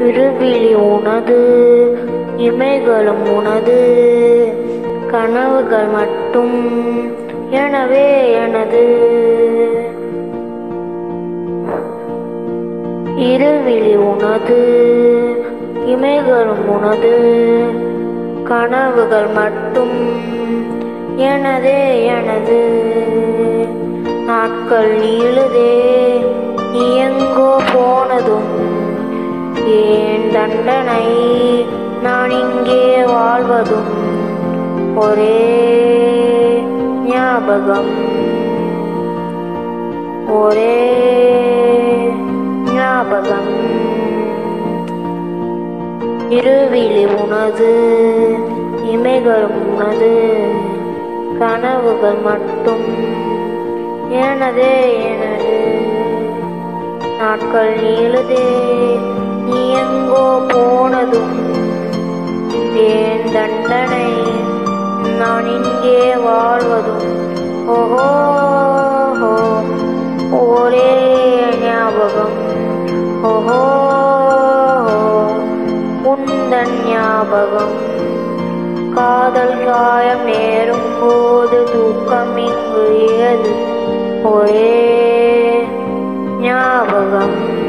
இருவிழி உனது இமைகளும் உனது கனவுகள் மட்டும் எனவே எனது இருவிழி உனது இமைகளும் உனது கனவுகள் மட்டும் எனதே எனது நாட்கள் நீளுதே நீ எங்கோ போனதும் ஏன் தண்டனை நான் இங்கே வாழ்வதும் ஒரே ஞாபகம் ஒரே ஞாபகம் இருவிழி உனது இமைகள் உனது கனவுகள் மட்டும் எனதே எனது நாட்கள் நீளுதே நீ எங்கோ போனதும் ஏன் தண்டனை நான் இங்கே வாழ்வதும் ஓஹோ ஒரே ஞாபகம் ஓஹோ உந்தன் ஞாபகம் காதல் காயம் நேரும் போது தூக்கம் இங்கு ஏது ஒரே ஞாபகம்